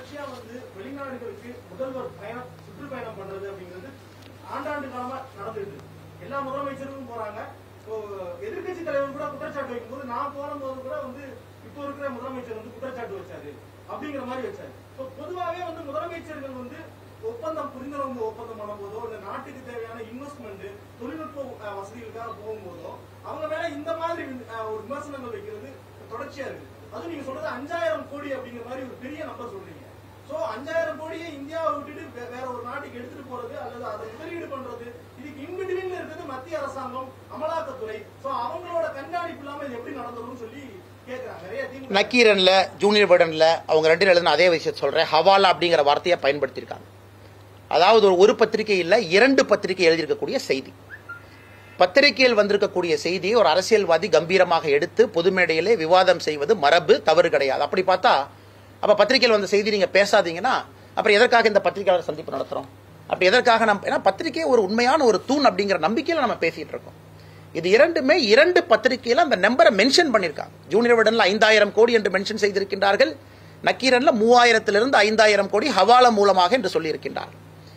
தொடர்ச்சியா வந்து வெளிநாடுகளுக்கு முதல்வர் பயணம் சுற்றுப்பயணம் பண்றது அப்படிங்கிறது ஆண்டாண்டு காலமா நடந்துட்டு இருக்கு. எல்லா முதலமைச்சரும் போறாங்க இப்போ எதிர்க்கட்சி தலைவர் கூட குற்றச்சாட்டு வைக்கும்போது நான் போன போது கூட வந்து இப்போ இருக்கிற முதலமைச்சர் வந்து குற்றச்சாட்டு வச்சாரு அப்படிங்கிற மாதிரி வச்சாரு இப்போ பொதுவாகவே வந்து முதலமைச்சர்கள் வந்து ஒப்பந்தம் புரிந்துணர்வு ஒப்பந்தம் பண்ணும்போதோ இல்ல நாட்டுக்கு தேவையான இன்வெஸ்ட்மெண்ட் தொழில்நுட்ப அஹ், வசதிகளுக்காக போகும்போதோ அவங்க மேல இந்த மாதிரி அஹ், ஒரு விமர்சனங்கள் வைக்கிறது தொடர்ச்சியா இருக்கு அதுவும் நீங்க சொல்றது அஞ்சாயிரம் கோடி அப்படிங்கிற மாதிரி ஒரு பெரிய நம்பர் சொல்றீங்க சோ அஞ்சாயிரம் கோடியை இந்தியாவை விட்டுட்டு வே- வேற ஒரு நாட்டுக்கு எடுத்துட்டு போறது அல்லது அதை முதலீடு பண்றது இதுக்கு இன்பிட்வீன்ல இருக்கிறது மத்திய அரசாங்கம் அமலாக்கத்துறை சோ அவங்களோட கண்காணிப்பு இல்லாம இது எப்படி நடந்ததுன்னு சொல்லி கேக்குறாங்க நிறைய திமுக நக்கீரன்ல ஜூனியர் விடன்ல அவங்க ரெண்டு எழுதின அதே விஷயத்தை சொல்றேன் ஹவாலா அப்படிங்கிற வார்த்தையை பயன்படுத்தியிருக்காங்க அதாவது ஒரு ஒரு பத்திரிகை இல்ல இரண்டு பத்திரிகை எழுதியிருக்கக்கூடிய செய்தி பத்திரிகையில் வந்திருக்கக்கூடிய செய்தியை ஒரு அரசியல்வாதி கம்பீரமாக எடுத்து பொது மேடையிலே விவாதம் செய்வது மரபு தவறு கிடையாது அப்படி பார்த்தா அப்ப பத்திரிகையில் வந்த செய்தி நீங்க பேசாதீங்கன்னா அப்புறம் எதற்காக இந்த பத்திரிகையாளர் சந்திப்பு நடத்துறோம் அப்படி எதற்காக நம்ம ஏன்னா பத்திரிகை ஒரு உண்மையான ஒரு தூண் அப்படிங்கிற நம்பிக்கையில நம்ம பேசிட்டு இருக்கோம் இது இரண்டுமே இரண்டு பத்திரிகையில அந்த நம்பரை மென்ஷன் பண்ணிருக்காங்க ஜூனியர் விடன்ல ஐந்தாயிரம் கோடி என்று மென்ஷன் செய்திருக்கின்றார்கள் நக்கீரன்ல மூவாயிரத்திலிருந்து ஐந்தாயிரம் கோடி ஹவாலா மூலமாக என்று சொல்லியிருக்கின்றார்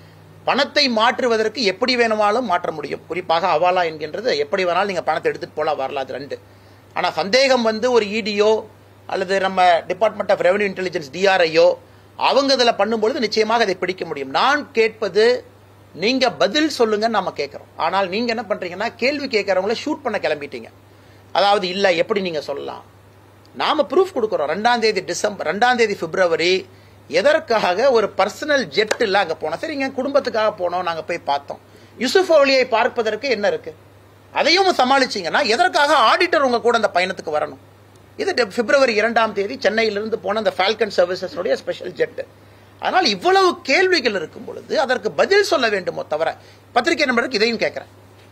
பணத்தை மாற்றுவதற்கு எப்படி வேணுமானாலும் மாற்ற முடியும் குறிப்பாக அவாலா என்கின்றது எப்படி வேணாலும் நீங்க பணத்தை எடுத்துட்டு போலாம் வரலாம் அது ரெண்டு ஆனா சந்தேகம் வந்து ஒரு இடியோ அல்லது நம்ம டிபார்ட்மெண்ட் ஆஃப் ரெவன்யூ இன்டெலிஜென்ஸ் டிஆர்ஐயோ அவங்க இதில் பண்ணும்பொழுது நிச்சயமாக அதை பிடிக்க முடியும் நான் கேட்பது நீங்க பதில் சொல்லுங்க நம்ம கேட்கிறோம் ஆனால் நீங்க என்ன பண்றீங்கன்னா கேள்வி கேட்கறவங்கள ஷூட் பண்ண கிளம்பிட்டீங்க அதாவது இல்ல எப்படி நீங்க சொல்லலாம் நாம ப்ரூஃப் கொடுக்குறோம் ரெண்டாம் தேதி டிசம்பர் ரெண்டாம் தேதி பிப்ரவரி எதற்காக ஒரு பர்சனல் ஜெட் இல்ல அங்க போனோம் சரி இங்க குடும்பத்துக்காக போனோம் நாங்க போய் பார்த்தோம் யூசுப் அவலியை பார்ப்பதற்கு என்ன இருக்கு அதையும் சமாளிச்சீங்கன்னா எதற்காக ஆடிட்டர் உங்க கூட அந்த பயணத்துக்கு வரணும் இது டெ- பிப்ரவரி இரண்டாம் தேதி சென்னையிலிருந்து போன அந்த ஃபால்கன் சர்வீசஸுடைய ஸ்பெஷல் ஜெட் அதனால் இவ்வளவு கேள்விகள் இருக்கும் பொழுது அதற்கு பதில் சொல்ல வேண்டுமோ தவிர பத்திரிகை நம்பருக்கு இதையும் கேட்கிறேன்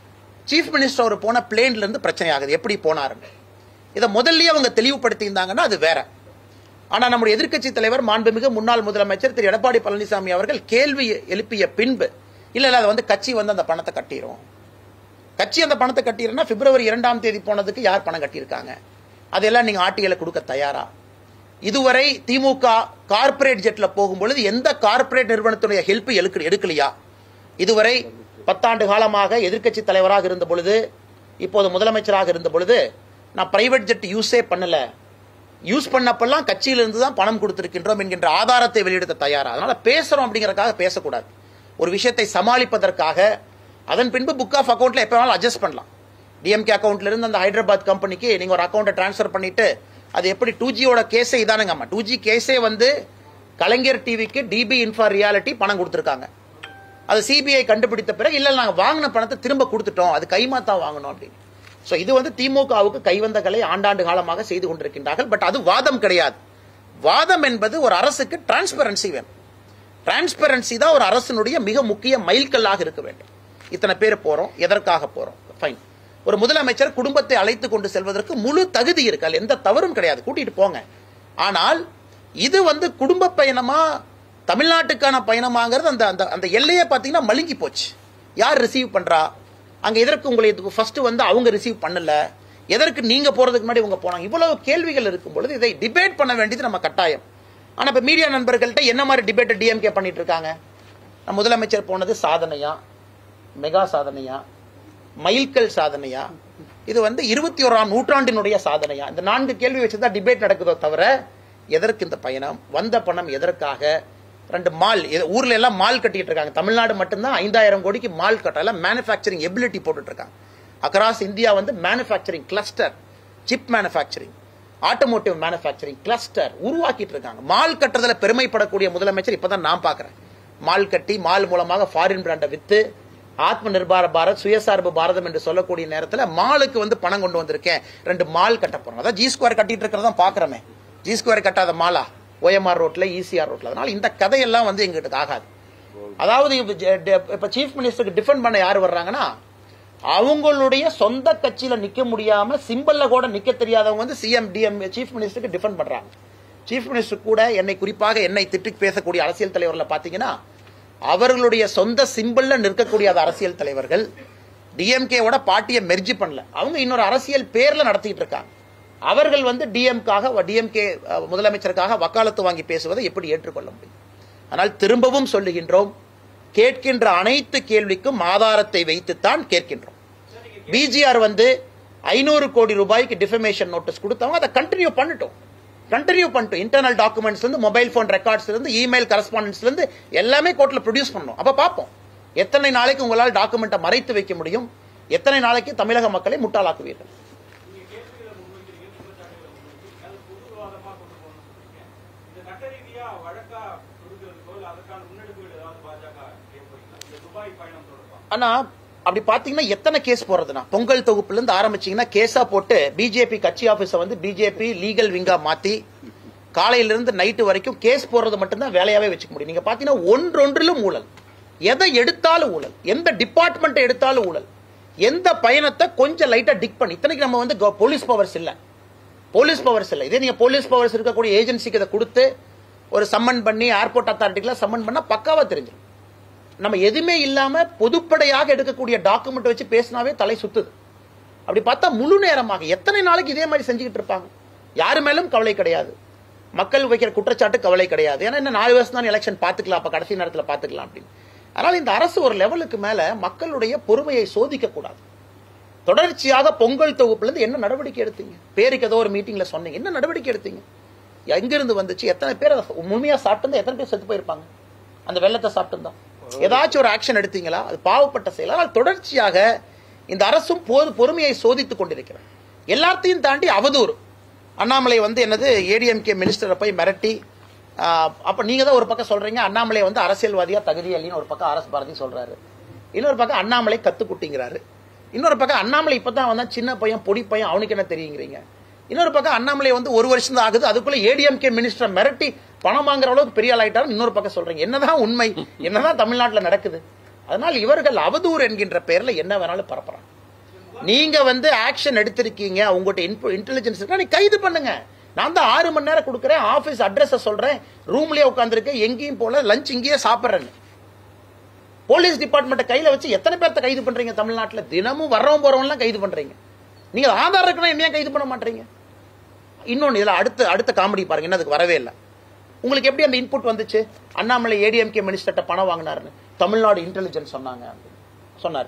சீஃப் மினிஸ்டர் அவர் போன பிளேன்ல இருந்து பிரச்சனை ஆகுது எப்படி போனாருன்னு இதை முதல்லயே அவங்க தெளிவுபடுத்தியிருந்தாங்கன்னா அது வேற ஆனா நம்முடைய எதிர்க்கட்சி தலைவர் மாண்புமிகு முன்னாள் முதலமைச்சர் திரு எடப்பாடி பழனிசாமி அவர்கள் கேள்வி எழுப்பிய பின்பு இல்ல இல்ல அதை வந்து கட்சி வந்து அந்த பணத்தை கட்டிரும் கட்சி அந்த பணத்தை கட்டிருந்தா பிப்ரவரி இரண்டாம் தேதி போனதுக்கு யார் பணம் கட்டியிருக்காங்க அதெல்லாம் நீங்க ஆர்டிஐல கொடுக்க தயாரா இதுவரை திமுக கார்ப்பரேட் ஜெட்ல போகும்பொழுது எந்த கார்ப்பரேட் நிறுவனத்துடைய ஹெல்ப் எடுக்கலையா இதுவரை பத்தாண்டு காலமாக எதிர்க்கட்சி தலைவராக இருந்த பொழுது இப்போது முதலமைச்சராக இருந்த பொழுது நான் பிரைவேட் ஜெட் யூஸே பண்ணல யூஸ் பண்ணப்பெல்லாம் கட்சியிலிருந்து தான் பணம் கொடுத்திருக்கின்றோம் என்கின்ற ஆதாரத்தை வெளியிட தயாரா அதனால பேசுறோம் அப்படிங்கறதுக்காக பேசக்கூடாது ஒரு விஷயத்தை சமாளிப்பதற்காக அதன் பின்பு புக் ஆஃப் அக்கௌண்ட்ல எப்ப வேணாலும் அட்ஜஸ்ட் பண்ணலாம் டிஎம்கே அக்கௌண்ட்ல இருந்து அந்த ஹைதராபாத் கம்பெனிக்கு நீங்க ஒரு அக்கௌண்ட்டை ட்ரான்ஸ்ஃபர் பண்ணிட்டு அது எப்படி டூ ஜியோட கேஸே இதானுங்கம்மா டூ ஜி கேஸே வந்து கலைஞர் டிவிக்கு டிபி இன்ஃபா ரியாலிட்டி பணம் கொடுத்துருக்காங்க அது சிபிஐ கண்டுபிடித்த பிறகு இல்ல நாங்க வாங்கின பணத்தை திரும்ப கொடுத்துட்டோம் அது கைமாத்தா வாங்கணும் அப்படின்னு சோ இது வந்து திமுகவுக்கு கைவந்த கலை ஆண்டாண்டு காலமாக செய்து கொண்டிருக்கின்றார்கள் பட் அது வாதம் கிடையாது வாதம் என்பது ஒரு அரசுக்கு டிரான்ஸ்பரன்சி வேணும் டிரான்ஸ்பரன்சி தான் ஒரு அரசினுடைய மிக முக்கிய மைல்கல்லாக இருக்க வேண்டும் இத்தனை பேர் போறோம் எதற்காக போறோம் ஃபைன் ஒரு முதலமைச்சர் குடும்பத்தை அழைத்து கொண்டு செல்வதற்கு முழு தகுதி இருக்கு அதுல எந்த தவறும் கிடையாது கூட்டிட்டு போங்க ஆனால் இது வந்து குடும்ப பயணமா தமிழ்நாட்டுக்கான பயணமாங்கிறது அந்த அந்த அந்த எல்லையே பார்த்தீங்கன்னா மழுங்கி போச்சு யார் ரிசீவ் பண்றா அங்க எதற்கு உங்களை ஃபர்ஸ்ட் வந்து அவங்க ரிசீவ் பண்ணல எதற்கு நீங்க போறதுக்கு முன்னாடி உங்க போனாங்க இவ்வளவு கேள்விகள் இருக்கும் பொழுது இதை டிபேட் பண்ண வேண்டியது நம்ம கட்டாயம் ஆனா இப்ப மீடியா நண்பர்கள்ட்ட என்ன மாதிரி டிபேட் டிஎம்கே பண்ணிட்டு இருக்காங்க நம்ம முதலமைச்சர் போனது சாதனையா மெகா சாதனையா மைல்கல் சாதனையா இது வந்து இருபத்தி ஓராம் நூற்றாண்டினுடைய சாதனையா இந்த நான்கு கேள்வி வச்சுதான் டிபேட் நடக்குதோ தவிர எதற்கு இந்த பயணம் வந்த பணம் எதற்காக ரெண்டு மால் இது- ஊர்ல எல்லாம் மால் கட்டிட்டு இருக்காங்க தமிழ்நாடு மட்டும்தான் ஐந்தாயிரம் கோடிக்கு மால் கட்ட எல்லாம் மேனுஃபேக்சரிங் எபிலிட்டி போட்டுட்டு இருக்காங்க அக்ராஸ் இந்தியா வந்து manufacturing cluster chip manufacturing automotive manufacturing cluster உருவாக்கிட்டு இருக்காங்க மால் கட்டுறதுல பெருமைப்படக்கூடிய முதலமைச்சர் இப்பதான் நான் பாக்குறேன் மால் கட்டி மால் மூலமாக ஃபாரின் பிராண்டை வித்து ஆத்ம நிர்பார பாரத் சுயசார்பு பாரதம் என்று சொல்லக்கூடிய நேரத்துல மாலுக்கு வந்து பணம் கொண்டு வந்திருக்கேன் ரெண்டு மால் கட்ட போறோம் அதான் ஜி ஸ்கொயர் கட்டிட்டு இருக்கிறதா பாக்குறமே ஜி ஸ்கொயர் கட்டாத மாலா ஓஎம்ஆர் ரோட்ல இசிஆர் ரோட்ல அதனால இந்த கதையெல்லாம் வந்து எங்கிட்ட ஆகாது அதாவது இப்ப ஜெ- டெ- இப்ப சீஃப் மினிஸ்டருக்கு டிஃபெண்ட் பண்ண யார் வர்றாங்கன்னா அவங்களுடைய சொந்த கட்சியில நிக்க முடியாம சிம்பல்ல கூட நிக்க தெரியாதவங்க வந்து சிஎம் டிஎம் சீஃப் மினிஸ்டருக்கு டிஃபெண்ட் பண்றாங்க சீஃப் மினிஸ்டர் கூட என்னை குறிப்பாக என்னை திட்டி பேசக்கூடிய அரசியல் தலைவர்ல பாத்தீங்கன்னா அவர்களுடைய சொந்த சிம்பிள்ல நிற்கக்கூடிய அந்த அரசியல் தலைவர்கள் டிஎம்கேவோட பார்ட்டியை மெர்ஜி பண்ணல அவங்க இன்னொரு அரசியல் பேர்ல நடத்திட்டு இருக்காங்க அவர்கள் வந்து டிஎம்காக டிஎம்கே முதலமைச்சருக்காக வக்காலத்து வாங்கி பேசுவதை எப்படி ஏற்றுக்கொள்ள முடியும் ஆனால் திரும்பவும் சொல்லுகின்றோம் கேட்கின்ற அனைத்து கேள்விக்கும் ஆதாரத்தை வைத்துத்தான் கேட்கின்றோம் பிஜிஆர் வந்து ஐநூறு கோடி ரூபாய்க்கு டிஃபமேஷன் நோட்டீஸ் கொடுத்தவங்க அதை கண்டினியூ பண்ணட்டும் கண்டினியூ பண்ணிட்டோம் இன்டர்னல் டாக்குமெண்ட்ஸ்ல இருந்து மொபைல் ஃபோன் ரெக்கார்ட்ஸ்ல இருந்து இமெயில் கரஸ்பாண்டன்ஸ்ல இருந்து எல்லாமே கோர்ட்ல ப்ரொடியூஸ் பண்ணணும் அப்ப பார்ப்போம் எத்தனை நாளைக்கு உங்களால் டாக்குமெண்ட்டை மறைத்து வைக்க முடியும் எத்தனை நாளைக்கு தமிழக மக்களை முட்டாளாக்குவீர்கள் நீங்க கேள்விகளை முன்வைக்கிறீங்க குற்றச்சாட்டுகளை முன்வைக்கிறீங்க அது பொது விவாதமா கொண்டு போகணும்னு சொல்றீங்க இந்த சட்ட ரீதியா வழக்கா கொடுக்கறதுக்கோ இல்ல அதற்கான முன்னெடுப்புகள் ஏதாவது பாஜக செய்ய போறீங்களா இந்த துபாய் பயணம் தொடர்பா ஆனா அப்படி பாத்தீங்கன்னா எத்தனை கேஸ் போறதுனா பொங்கல் தொகுப்புல இருந்து ஆரம்பிச்சீங்கன்னா கேஸா போட்டு பிஜேபி கட்சி ஆபீஸ வந்து பிஜேபி லீகல் விங்கா மாத்தி காலையில இருந்து நைட்டு வரைக்கும் கேஸ் போடுறது மட்டும்தான் வேலையாவே வச்சுக்க முடியும் நீங்க பாத்தீங்கன்னா ஒன்றொன்றிலும் ஊழல் எதை எடுத்தாலும் ஊழல் எந்த டிபார்ட்மெண்ட் எடுத்தாலும் ஊழல் எந்த பயணத்தை கொஞ்சம் லைட்டா டிக் பண்ணி இத்தனைக்கு நம்ம வந்து போலீஸ் பவர்ஸ் இல்ல போலீஸ் பவர்ஸ் இல்ல இதே நீங்க போலீஸ் பவர்ஸ் இருக்கக்கூடிய ஏஜென்சிக்கு இதை கொடுத்து ஒரு சம்மன் பண்ணி ஏர்போர்ட் அத்தாரிட்டிக்கெல்லாம் சம்மன் பண்ணா பக்காவா தெரிஞ்சிடும் நம்ம எதுவுமே இல்லாம பொதுப்படையாக எடுக்கக்கூடிய டாக்குமெண்ட் வச்சு பேசினாவே தலை சுத்துது அப்படி பார்த்தா முழு நேரமாக எத்தனை நாளைக்கு இதே மாதிரி செஞ்சுக்கிட்டு இருப்பாங்க யாரு மேலும் கவலை கிடையாது மக்கள் வைக்கிற குற்றச்சாட்டு கவலை கிடையாது ஏன்னா இன்னும் நாலு வருஷம் தான் எலெக்ஷன் பார்த்துக்கலாம் அப்ப கடைசி நேரத்தில் பார்த்துக்கலாம் அப்படின்னு அதனால இந்த அரசு ஒரு லெவலுக்கு மேல மக்களுடைய பொறுமையை சோதிக்க கூடாது தொடர்ச்சியாக பொங்கல் தொகுப்புல இருந்து என்ன நடவடிக்கை எடுத்தீங்க பேருக்கு ஏதோ ஒரு மீட்டிங்ல சொன்னீங்க என்ன நடவடிக்கை எடுத்தீங்க எங்கிருந்து வந்துச்சு எத்தனை பேர் அதை முழுமையா சாப்பிட்டு எத்தனை பேர் செத்து போயிருப்பாங்க அந்த வெள்ளத்தை சாப்பிட்டு ஏதாச்சும் ஒரு ஆக்ஷன் எடுத்தீங்களா அது பாவப்பட்ட செயல் ஆனால் தொடர்ச்சியாக இந்த அரசும் போது பொறுமையை சோதித்துக் கொண்டிருக்கிறது எல்லாத்தையும் தாண்டி அவதூறு அண்ணாமலை வந்து என்னது ஏடிஎம்கே மினிஸ்டரை போய் மிரட்டி ஆஹ், அப்ப நீங்க தான் ஒரு பக்கம் சொல்றீங்க அண்ணாமலை வந்து அரசியல்வாதியா தகுதி இல்லைன்னு ஒரு பக்கம் அரசு பாரதி சொல்றாரு இன்னொரு பக்கம் அண்ணாமலை கத்துக்குட்டிங்கிறாரு இன்னொரு பக்கம் அண்ணாமலை இப்பதான் வந்தா சின்ன பையன் பொடி பையன் அவனுக்கு என்ன தெரியுங்கிறீங்க இன்னொரு பக்கம் அண்ணாமலை வந்து ஒரு வருஷம் தான் ஆகுது அதுக்குள்ள ஏடிஎம்கே மினிஸ்டர் மிரட்டி பணம் வாங்குற அளவுக்கு பெரிய ஆள் ஆயிட்டாரு இன்னொரு பக்கம் சொல்றீங்க என்னதான் உண்மை என்னதான் தமிழ்நாட்டுல நடக்குது அதனால் இவர்கள் அவதூறு என்கின்ற பெயர்ல என்ன வேணாலும் பரப்புறாங்க நீங்க வந்து ஆக்ஷன் எடுத்திருக்கீங்க உங்ககிட்ட இன்டெலிஜென்ஸ் இருக்கா நீ கைது பண்ணுங்க நான் தான் ஆறு மணி நேரம் கொடுக்குறேன் ஆபீஸ் அட்ரஸ் சொல்றேன் ரூம்லயே உட்காந்துருக்கேன் எங்கேயும் போல லஞ்ச் இங்கேயே சாப்பிட்றேன்னு போலீஸ் டிபார்ட்மெண்ட்டை கையில வச்சு எத்தனை பேர்த்த கைது பண்றீங்க தமிழ்நாட்டுல தினமும் வர்றவன் போறவன்லாம் கைது பண்றீங்க நீங்க ஆதார் இருக்குன்னா என்ன கைது பண்ண மாட்டீங்க இன்னொன்னு இதுல அடுத்த அடுத்த காமெடி பாருங்க என்ன அதுக்கு வரவே இல்லை உங்களுக்கு எப்படி அந்த இன்புட் வந்துச்சு அண்ணாமலை ஏடிஎம்கே மினிஸ்டர்ட்ட பணம் வாங்கினாருன்னு தமிழ்நாடு இன்டெலிஜென்ஸ் சொன்னாங்க அப்படின்னு சொன்னார்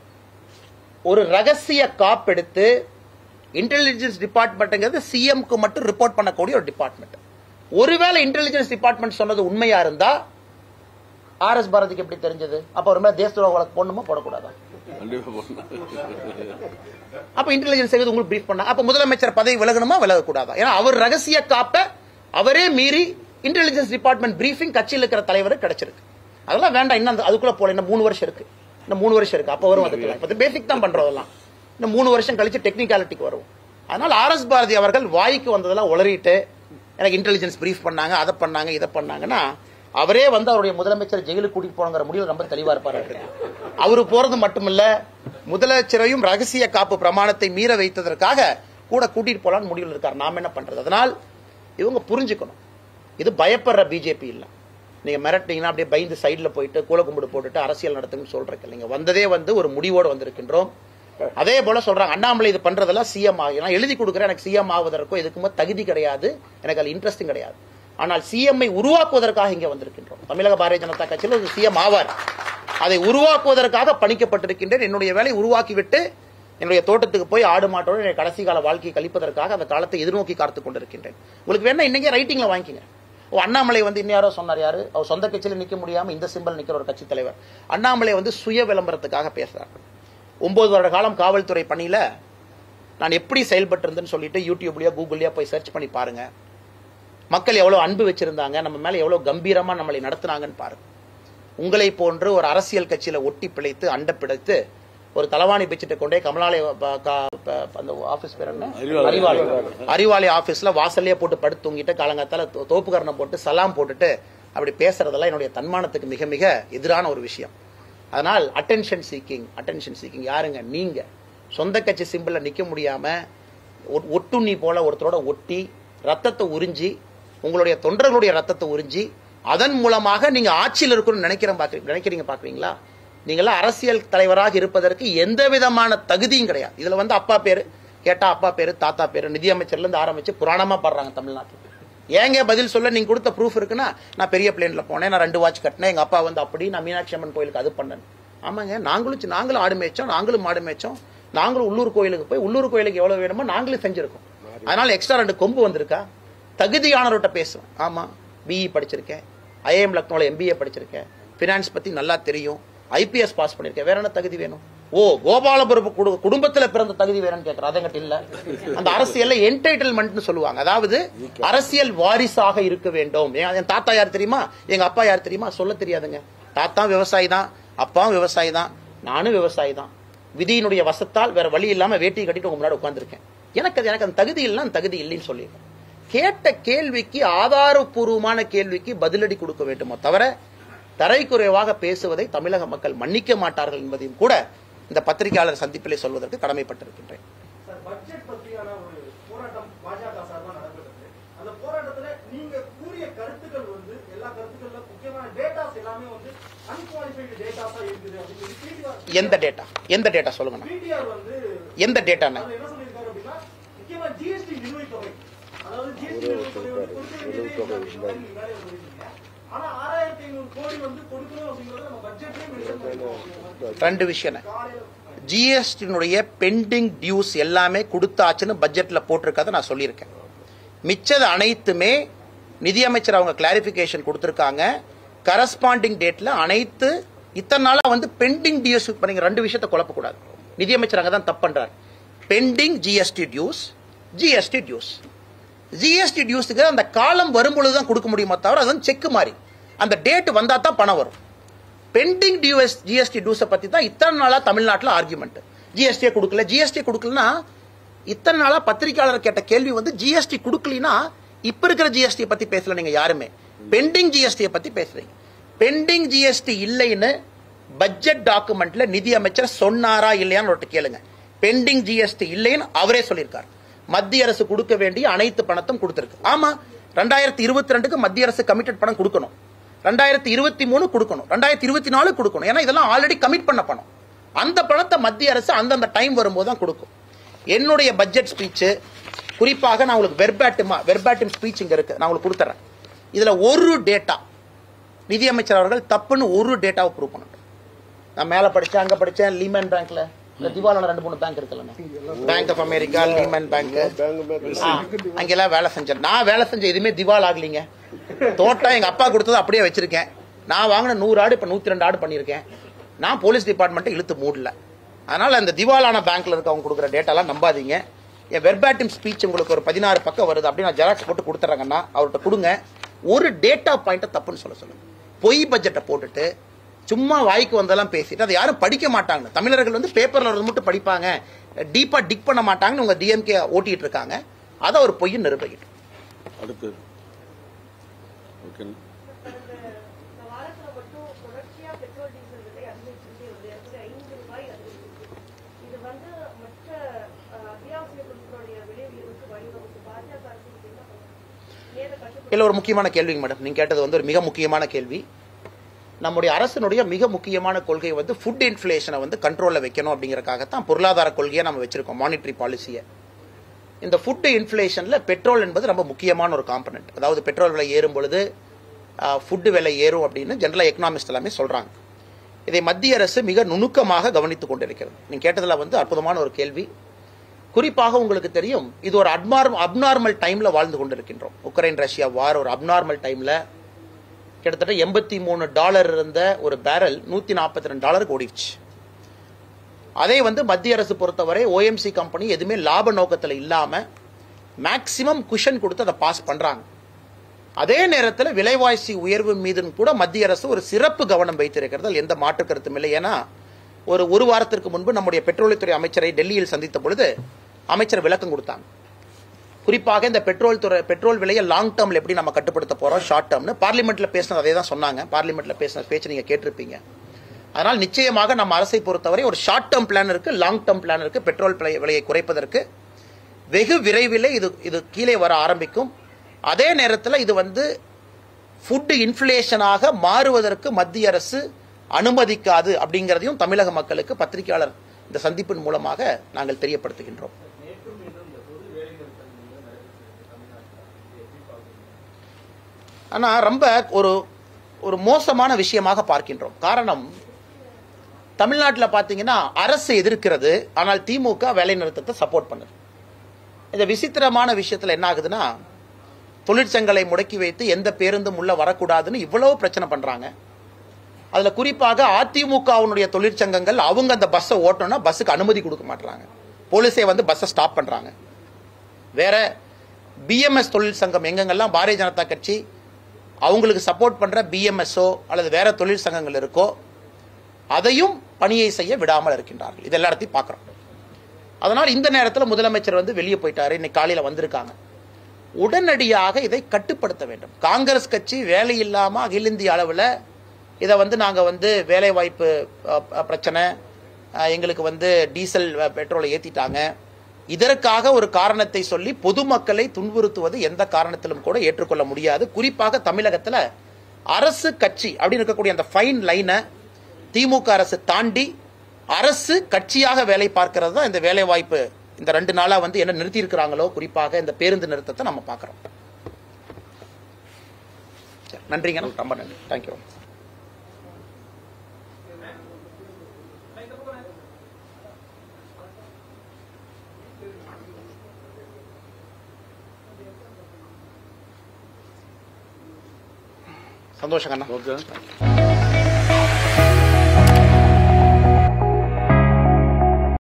ஒரு ரகசிய காப்பெடுத்து இன்டெலிஜென்ஸ் டிபார்ட்மெண்ட்ங்கிறது சிஎம்க்கு மட்டும் ரிப்போர்ட் பண்ணக்கூடிய ஒரு டிபார்ட்மெண்ட் ஒருவேளை இன்டெலிஜென்ஸ் டிபார்ட்மெண்ட் சொன்னது உண்மையா இருந்தா ஆர் எஸ் பாரதிக்கு எப்படி தெரிஞ்சது அப்ப ஒரு மேல தேச துரோக வழக்கு போடணுமா போடக்கூடாதா கண்டிப்பா போடணும் அப்ப இன்டெலிஜென்ஸ் செய்வது உங்களுக்கு பிரீஃப் பண்ணா அப்ப முதலமைச்சர் பதவி விலகணுமா விலகக்கூடாதா ஏன்னா அவர் ரகசிய காப்ப அவரே மீறி இன்டெலிஜென்ஸ் டிபார்ட்மெண்ட் பிரீஃபிங் கட்சியில் இருக்கிற தலைவருக்கு கிடைச்சிருக்கு அதெல்லாம் வேண்டாம் இன்னும் அந்த- அதுக்குள்ள போல இன்னும் மூணு வருஷம் இருக்கு இன்னும் மூணு வருஷம் இருக்கு அப்ப வரும் அதுக்கு இப்ப பேசிக் தான் பண்றோம் அதெல்லாம் இன்னும் மூணு வருஷம் கழிச்சு டெக்னிக்காலிட்டிக்கு வரும் அதனால ஆர் எஸ் பாரதி அவர்கள் வாய்க்கு வந்ததெல்லாம் உளறிட்டு எனக்கு இன்டெலிஜென்ஸ் பிரீஃப் பண்ணாங்க அதை பண்ணாங்க இதை பண்ணாங்கன்னா அவரே வந்து அவருடைய முதலமைச்சர் ஜெயிலுக்கு கூட்டிட்டு போங்கிற முடிவு ரொம்ப தெளிவா இருப்பாரு அவரு போறது மட்டுமில்ல முதலமைச்சரையும் ரகசிய காப்பு பிரமாணத்தை மீற வைத்ததற்காக கூட கூட்டிட்டு போலான்னு முடிவில் இருக்கார் நாம என்ன பண்றது அதனால் இவங்க புரிஞ்சுக்கணும் இது பயப்படுற பிஜேபி இல்ல நீங்க மிரட்டிங்கன்னா அப்படியே பயந்து சைடுல போயிட்டு கூல கும்பிடு போட்டுட்டு அரசியல் நடத்துங்கன்னு சொல்றதுக்கு இல்லைங்க வந்ததே வந்து ஒரு முடிவோடு வந்திருக்கின்றோம் அதே போல சொல்றாங்க அண்ணாமலை இது பண்றதெல்லாம் சிஎம் ஆகும் நான் எழுதி கொடுக்குறேன் எனக்கு சிஎம் ஆவதற்கோ எதுக்குமே தகுதி கிடையாது எனக்கு அது இன்ட்ரெஸ்டும் கிடையாது ஆனால் சிஎம்ஐ உருவாக்குவதற்காக இங்க வந்திருக்கின்றோம் தமிழக பாரதிய ஜனதா கட்சியில் ஒரு சிஎம் ஆவார் அதை உருவாக்குவதற்காக பணிக்கப்பட்டிருக்கின்றேன் என்னுடைய வேலை உருவாக்கிவிட்டு என்னுடைய தோட்டத்துக்கு போய் ஆடு மாட்டோடு என்னுடைய கடைசி கால வாழ்க்கையை கழிப்பதற்காக அந்த காலத்தை எதிர்நோக்கி காத்து கொண்டிருக்கின்றேன் உங்களுக்கு வேணா இன்னைக்கே ரைட்டிங்ல வாங்கிக்கங்க ஓ அண்ணாமலை வந்து இன்னும் யாரோ சொன்னார் யாரு அவர் சொந்த கட்சியில நிக்க முடியாம இந்த சிம்பல் நிக்கிற ஒரு கட்சி தலைவர் அண்ணாமலை வந்து சுய விளம்பரத்துக்காக பேசுறார் ஒன்பது வருட காலம் காவல்துறை பணியில நான் எப்படி செயல்பட்டு இருந்தேன்னு சொல்லிட்டு யூடியூப்லயோ கூகுள்லயோ போய் சர்ச் பண்ணி பாருங்க மக்கள் எவ்வளவு அன்பு வச்சிருந்தாங்க நம்ம மேல எவ்வளவு கம்பீரமா நம்மளை நடத்துனாங்கன்னு பாருங்க உங்களை போன்று ஒரு அரசியல் கட்சியில ஒட்டி பிழைத்து அண்ட பிடித்து ஒரு தலவாணி பிச்சுட்டு கொண்டே கமலாலய ப- கா- ப- அந்த ஆபீஸ் பேர் என்ன அறிவாலயம். அறிவாலி அறிவாலி ஆபீஸ்ல வாசல்லே போட்டு படுத்து தூங்கிட்டு காலங்காத்தால தோ- தோப்புக்கரணை போட்டு சலாம் போட்டுட்டு அப்படி பேசுறதெல்லாம் என்னுடைய தன்மானத்துக்கு மிக மிக எதிரான ஒரு விஷயம் அதனால் அட்டென்ஷன் சீக்கிங் அட்டென்ஷன் சீக்கிங் யாருங்க நீங்க சொந்த கட்சி சிம்பிள்ல நிக்க முடியாம ஒ- ஒட்டுண்ணி போல ஒருத்தரோட ஒட்டி ரத்தத்தை உறிஞ்சி உங்களுடைய தொண்டர்களுடைய ரத்தத்தை உறிஞ்சி அதன் மூலமாக நீங்க ஆட்சியில் இருக்கணும்னு நினைக்கிற பாக்குறீங்க நினைக்கிறீங்க பாக்குறீங்களா நீங்களாம் அரசியல் தலைவராக இருப்பதற்கு எந்த விதமான தகுதியும் கிடையாது இதுல வந்து அப்பா பேரு கேட்டா அப்பா பேரு தாத்தா பேரு நிதியமைச்சர்ல இருந்து ஆரம்பிச்சு புராணமா பாடுறாங்க தமிழ்நாட்டில் ஏங்க பதில் சொல்ல நீங்க கொடுத்த ப்ரூஃப் இருக்குன்னா நான் பெரிய பிளேன்ல போனேன் நான் ரெண்டு வாட்ச் கட்டினேன் எங்க அப்பா வந்து அப்படி நான் மீனாட்சி அம்மன் கோயிலுக்கு அது பண்ணேன் ஆமாங்க நாங்களும் சி- நாங்களும் ஆடு மேய்ச்சோம் நாங்களும் மாடு மேய்ச்சோம் நாங்களும் உள்ளூர் கோயிலுக்கு போய் உள்ளூர் கோயிலுக்கு எவ்வளவு வேணுமோ நாங்களும் செஞ்சிருக்கோம் அதனால எக்ஸ்ட்ரா ரெண்டு கொம்பு வந்திருக்கா தகுதியானவர்கிட்ட பேசுவேன் ஆமா பிஇ படிச்சிருக்கேன் ஐஏஎம் லக்னோல எம்பிஏ படிச்சிருக்கேன் ஃபினான்ஸ் பத்தி நல்லா தெரியும் ஐபிஎஸ் பாஸ் பண்ணிருக்கேன் வேற என்ன தகுதி வேணும் ஓ கோபாலபுரம் குடு- குடும்பத்துல பிறந்த தகுதி வேணும்னு கேட்கறேன் அதங்கிட்ட இல்ல அந்த அரசியல்ல என்டைட்டில்மெண்ட்னு சொல்லுவாங்க அதாவது அரசியல் வாரிசாக இருக்க வேண்டும் என் என் தாத்தா யார் தெரியுமா எங்க அப்பா யார் தெரியுமா சொல்ல தெரியாதுங்க தாத்தா விவசாயி தான் அப்பாவும் விவசாயி தான் நானும் விவசாயி தான் விதியினுடைய வசத்தால் வேற வழி இல்லாம வேட்டி கட்டிட்டு உங்க முன்னாடி உட்கார்ந்திருக்கேன் எனக்கு அது எனக்கு அந்த தகுதி இல்லைன்னா அந்த தகுதி இல்லைன்னு சொல்லியிருக்கேன் கேட்ட கேள்விக்கு ஆதாரபூர்வமான கேள்விக்கு பதிலடி கொடுக்க வேண்டுமோ தவிர தரைக்குறைவாக பேசுவதை தமிழக மக்கள் மன்னிக்க மாட்டார்கள் என்பதையும் கூட இந்த பத்திரிகையாளர் சந்திப்பிலே சொல்வதற்கு கடமைப்பட்டிருக்கின்றேன் சார் பட்ஜெட் பற்றியான ஒரு போராட்டம் பாஜக சார்பா நடக்கிறது அந்த போராட்டத்துல நீங்க கூறிய கருத்துக்கள் வந்து எல்லா கருத்துக்கள்ல முக்கியமான டேட்டாஸ் எல்லாமே வந்து அன்குவாலிஃபைடு டேட்டாஸா இருக்குது அப்படின்னு பிடிஆர் எந்த டேட்டா எந்த டேட்டா சொல்லுங்கண்ணா பிடிஆர் வந்து எந்த டேட்டாண்ணா அதுல என்ன சொல்லியிருக்காரு அப்படின்னா முக்கியமா ஜிஎஸ்டி நிலுவைத் தொகை அதாவது ஜிஎஸ்டி நிலுவைத் தொகை வந்து கொடுக்க வேண்டியதே இல்லை அப்படிங்கிற மாதிரி நீங்க வேலையை சொல்லியிருக்கீங்க ஆனா ஆறாயிரத்தி ஐநூறு கோடி வந்து கொடுக்கணும் அப்படிங்கறத நம்ம பட்ஜெட்லயே மென்ஷன் பண்ணிருக்கோம் அப்படிங்கிற மாதிரி ரெண்டு விஷயம் காலையில ஜிஎஸ்டினுடைய பெண்டிங் டியூஸ் எல்லாமே கொடுத்தாச்சுன்னு பட்ஜெட்ல போட்டிருக்கதை நான் சொல்லியிருக்கேன் மிச்சது அனைத்துமே நிதியமைச்சர் அவங்க கிளாரிபிகேஷன் கொடுத்திருக்காங்க கரஸ்பாண்டிங் டேட்ல அனைத்து இத்தனை நாளா வந்து பெண்டிங் டியூஸ் நீங்க ரெண்டு விஷயத்தை குழப்பக்கூடாது நிதியமைச்சர் அங்க தான் தப்பு பண்றாரு pending GST dues GST dues GST டியூஸுக்கு அந்த காலம் வரும்பொழுது தான் கொடுக்க முடியுமா தவிர அது வந்து செக் மாதிரி அந்த டேட் வந்தா தான் பணம் வரும் பெண்டிங் டியூஎஸ் ஜிஎஸ்டி டியூஸை பத்தி தான் இத்தனை நாளா தமிழ்நாட்டில் ஆர்குமெண்ட் ஜிஎஸ்டியை கொடுக்கல ஜிஎஸ்டி கொடுக்கலனா இத்தனை நாளா பத்திரிகையாளர் கேட்ட கேள்வி வந்து ஜிஎஸ்டி கொடுக்கலனா இப்ப இருக்கிற ஜிஎஸ்டி பத்தி பேசல நீங்க யாருமே பெண்டிங் ஜிஎஸ்டியை பத்தி பேசுறீங்க பெண்டிங் ஜிஎஸ்டி இல்லைன்னு பட்ஜெட் டாக்குமெண்ட்ல நிதி அமைச்சர் சொன்னாரா இல்லையான்னு ஒருத்தர் கேளுங்க பெண்டிங் ஜிஎஸ்டி இல்லைன்னு அவரே சொல்லியிருக்கார் மத்திய அரசு கொடுக்க வேண்டிய அனைத்து பணத்தும் கொடுத்திருக்கு ஆமா ரெண்டாயிரத்தி இருபத்தி ரெண்டுக்கு மத்திய அரசு கமிட்டட் பணம் கொடுக்கணும் ரெண்டாயிரத்தி இருபத்தி மூணு கொடுக்கணும் ரெண்டாயிரத்தி இருபத்தி நாலு கொடுக்கணும் ஏன்னா இதெல்லாம் ஆல்ரெடி கமிட் பண்ண பணம் அந்த பணத்தை மத்திய அரசு அந்தந்த டைம் வரும்போது தான் கொடுக்கும் என்னுடைய பட்ஜெட் ஸ்பீச் குறிப்பாக நான் உங்களுக்கு வெர்பாட்டிமா வெர்பாட்டிம் ஸ்பீச் இங்க இருக்கு நான் உங்களுக்கு கொடுத்துறேன் இதுல ஒரு டேட்டா நிதியமைச்சர் அவர்கள் தப்புன்னு ஒரு டேட்டாவை ப்ரூவ் பண்ணட்டும் நான் மேல படிச்சேன் அங்க படிச்சேன் லீமன் பேங்க்ல இந்த திவாலான ரெண்டு மூணு பேங்க் இருக்குல்ல bank of America Lehman bank அங்கெல்லாம் வேலை செஞ்சேன் நான் வேலை செஞ்ச எதுவுமே திவால் ஆகலீங்க தோட்டம் எங்க அப்பா கொடுத்தது அப்படியே வச்சிருக்கேன் நான் வாங்கின நூறு ஆடு இப்ப நூத்தி ரெண்டு ஆடு பண்ணியிருக்கேன் நான் போலீஸ் டிபார்ட்மெண்ட்டை இழுத்து மூடல அதனால அந்த திவாலான பேங்க்ல இருக்கவங்க கொடுக்குற டேட்டாலாம் நம்பாதீங்க என் வெர்பாட்டிம் ஸ்பீச் உங்களுக்கு ஒரு பதினாறு பக்கம் வருது அப்படின்னு நான் ஜெராக்ஸ் போட்டு கொடுத்துறேங்கன்னா அவர்கிட்ட கொடுங்க ஒரு டேட்டா பாயிண்ட்டை தப்புன்னு சொல்ல சொல்லுங்க பொய் பட்ஜெட்டை போட்டுட்டு சும்மா வாய்க்கு வந்தெல்லாம் பேசிட்டு அதை யாரும் படிக்க மாட்டாங்க தமிழர்கள் வந்து பேப்பர்ல வரது மட்டும் படிப்பாங்க டீப்பா டிக் பண்ண மாட்டாங்கன்னு உங்க டிஎம்கே ஓட்டிட்டு இருக்காங்க அதை ஒரு பொய்யும் நிரூபிக்கட்டும் அடுத்து ஓகே இந்த வாரத்துல மட்டும் தொடர்ச்சியா பெட்ரோல் டீசல் விலை அதிகரிச்சுட்டே வருது ஏற்கனவே ஐந்து ரூபாய் அதிகரிச்சிருக்கு இது வந்து மற்ற அஹ், அத்தியாவசிய பொருட்களுடைய விலை உயர்வுக்கு வழிவகுத்து பாஜக அரசு இதுக்கு என்ன பண்ணும் ஏதை கட்டுப்படுத்த இல்ல ஒரு முக்கியமான கேள்விங்க மேடம் நீங்க கேட்டது வந்து ஒரு மிக முக்கியமான கேள்வி நம்முடைய அரசினுடைய மிக முக்கியமான கொள்கை வந்து ஃபுட் இன்ஃப்ளேஷனை வந்து கண்ட்ரோல்ல வைக்கணும் அப்படிங்கறதுக்காகத்தான் பொருளாதார கொள்கையை நம்ம வச்சிருக்கோம் மானிட்டரி பாலிசியை இந்த ஃபுட் இன்ஃப்ளேஷன்ல பெட்ரோல் என்பது ரொம்ப முக்கியமான ஒரு காம்பனன்ட் அதாவது பெட்ரோல் விலை ஏறும் பொழுது ஃபுட்டு விலை ஏறும் அப்படின்னு ஜெனரலா எக்கனாமிஸ்ட் எல்லாமே சொல்றாங்க இதை மத்திய அரசு மிக நுணுக்கமாக கவனித்துக் கொண்டிருக்கிறது நீங்க கேட்டதுல வந்து அற்புதமான ஒரு கேள்வி குறிப்பாக உங்களுக்கு தெரியும் இது ஒரு அப்நார்ம் அப்நார்மல் டைம்ல வாழ்ந்து கொண்டிருக்கின்றோம் உக்ரைன் ரஷ்யா வார் ஒரு அப்நார்மல் டைம்ல கிட்டத்தட்ட எண்பத்தி மூணு டாலர் இருந்த ஒரு பேரல் நூத்தி நாற்பத்தி ரெண்டு டாலருக்கு ஓடிடுச்சு அதே வந்து மத்திய அரசு பொறுத்தவரை ஓஎம்சி கம்பெனி எதுவுமே லாப நோக்கத்துல இல்லாம மேக்சிமம் குஷன் கொடுத்து அதை பாஸ் பண்றாங்க அதே நேரத்தில் விலைவாசி உயர்வு மீது கூட மத்திய அரசு ஒரு சிறப்பு கவனம் வைத்திருக்கிறது எந்த மாற்று கருத்தும் இல்லை ஏன்னா ஒரு ஒரு வாரத்திற்கு முன்பு நம்முடைய பெட்ரோலியத்துறை அமைச்சரை டெல்லியில் சந்தித்த பொழுது அமைச்சர் விளக்கம் கொடுத்தாங்க குறிப்பாக இந்த பெட்ரோல் துறை பெட்ரோல் விலையை லாங் டேர்ம்ல எப்படி நம்ம கட்டுப்படுத்த போறோம் ஷார்ட் டேர்ம்னு பார்லிமெண்ட்ல பேசினது அதே தான் சொன்னாங்க பார்லிமெண்ட்ல பேசின பேச்சு நீங்க கேட்டிருப்பீங்க அதனால் நிச்சயமாக நம்ம அரசை பொறுத்தவரை ஒரு ஷார்ட் டேர்ம் பிளான் இருக்கு லாங் டேர்ம் பிளான் இருக்கு பெட்ரோல் விலை- விலையை குறைப்பதற்கு வெகு விரைவில் இது இது கீழே வர ஆரம்பிக்கும் அதே நேரத்தில் இது வந்து ஃபுட் இன்ஃப்ளேஷனாக மாறுவதற்கு மத்திய அரசு அனுமதிக்காது அப்படிங்கிறதையும் தமிழக மக்களுக்கு பத்திரிகையாளர் இந்த சந்திப்பின் மூலமாக நாங்கள் தெரியப்படுத்துகின்றோம் நேற்று ஆனா ரொம்ப ஒரு ஒரு மோசமான விஷயமாக பார்க்கின்றோம் காரணம் தமிழ்நாட்டில் பார்த்தீங்கன்னா அரசு எதிர்க்கிறது ஆனால் திமுக வேலை நிறுத்தத்தை சப்போர்ட் பண்ணுது இந்த விசித்திரமான விஷயத்துல என்ன ஆகுதுன்னா தொழிற்சங்கங்களை முடக்கி வைத்து எந்த பேருந்தும் உள்ள வரக்கூடாதுன்னு இவ்வளவு பிரச்சனை பண்றாங்க அதுல குறிப்பாக அதிமுகவினுடைய தொழிற்சங்கங்கள் அவங்க அந்த பஸ்ஸை ஓட்டணும்னா பஸ்ஸுக்கு அனுமதி கொடுக்க மாட்டாங்க போலீஸே வந்து பஸ்ஸை ஸ்டாப் பண்றாங்க வேற பிஎம்எஸ் தொழிற்சங்கம் எங்கெங்கெல்லாம் பாரதிய ஜனதா கட்சி அவங்களுக்கு சப்போர்ட் பண்ற பிஎம்எஸ்ஓ அல்லது வேற தொழிற்சங்கங்கள் இருக்கோ அதையும் பணியை செய்ய விடாமல் இருக்கின்றார்கள் இது எல்லா இடத்தையும் பார்க்குறோம் அதனால் இந்த நேரத்தில் முதலமைச்சர் வந்து வெளியே போயிட்டாரு இன்னைக்கு காலையில் வந்திருக்காங்க உடனடியாக இதை கட்டுப்படுத்த வேண்டும் காங்கிரஸ் கட்சி வேலை இல்லாமல் அகில இந்திய அளவில் இதை வந்து நாங்கள் வந்து வேலை வாய்ப்பு அஹ், அஹ், பிரச்சனை அஹ், எங்களுக்கு வந்து டீசல் அஹ், பெட்ரோலை ஏற்றிட்டாங்க இதற்காக ஒரு காரணத்தை சொல்லி பொதுமக்களை துன்புறுத்துவது எந்த காரணத்திலும் கூட ஏற்றுக்கொள்ள முடியாது குறிப்பாக தமிழகத்தில் அரசு கட்சி அப்படின்னு இருக்கக்கூடிய அந்த ஃபைன் லைனை திமுக அரசு தாண்டி அரசு கட்சியாக வேலை பார்க்கிறது தான் இந்த வேலை வாய்ப்பு இந்த ரெண்டு நாளா வந்து என்ன நிறுத்தி இருக்கிறாங்களோ குறிப்பாக இந்த பேருந்து நிறுத்தத்தை நம்ம பார்க்கிறோம் சரி, நன்றிங்க ரொம்ப நன்றி தேங்க்யூ சந்தோஷம் அண்ணா ஓகே